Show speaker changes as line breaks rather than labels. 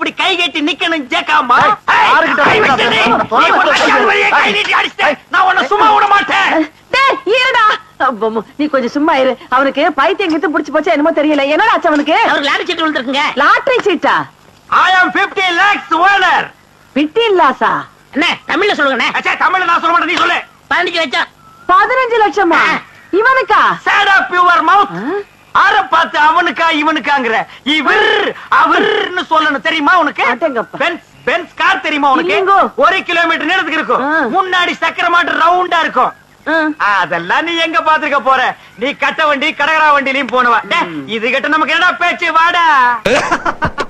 இப்படி கை கட்டி நிக்கணும் ஜேக்காமா
ஏய்,
ஏய்,
யாருகிட்ட
கை
பேசுறா?
வச்சு நீ,
அவனை
நீ
தொலை
ஒரு
விட்டு
அடியாள் வழியே கை
ஏய்.
நீட்டி அடிச்சிட்ட. நான் உன்னை சும்மா விட மாட்டேன்
டேய் இருடா அப்பம், நீ கொஞ்சம் சும்மா இரு அவனுக்கு பைத்தியம் கித்து புடிச்சு போச்சா என்னமோ தெரியல என்னடா ஆச்சு அவனுக்கு
அவருக்கு லாரி சீட்டு விழுந்திருக்குங்க
லாட்டரி சீட்டா
ஐ ஆம் 50 lakhs ஓனர்
பிட்டின் லாசா
அண்ணே தமிழ்ல சொல்லுங்கண்ணே
அச்சா தமிழ்ல நான் சொல்ல மாட்டேன் நீ சொல்லு
பதினஞ்சு லட்சம்
பதினஞ்சு லட்சமா இவனுக்கா
சேட் ஆஃப் யுவர் மவுத்
ஆ?
ஆர பார்த்து அவனுக்கா இவனுக்காங்கிற இவர் அவர்னு சொல்லணும் தெரியுமா உனக்கு
அடேங்கப்பா.
பென்ஸ் பென்ஸ் கார் தெரியுமா உனக்கு
இல்லைங்கோ.
ஒரு கிலோமீட்டர் நீளத்துக்கு இருக்கும்
ஆ.
முன்னாடி சக்கர மாட்டு ரவுண்டா இருக்கும்
ஆ.
அதெல்லாம் நீ எங்க பாத்துக்க போற நீ கட்ட வண்டி கடகரா வண்டிலையும் போனவ டே, இது கிட்ட நமக்கு என்னடா பேச்சு வாடா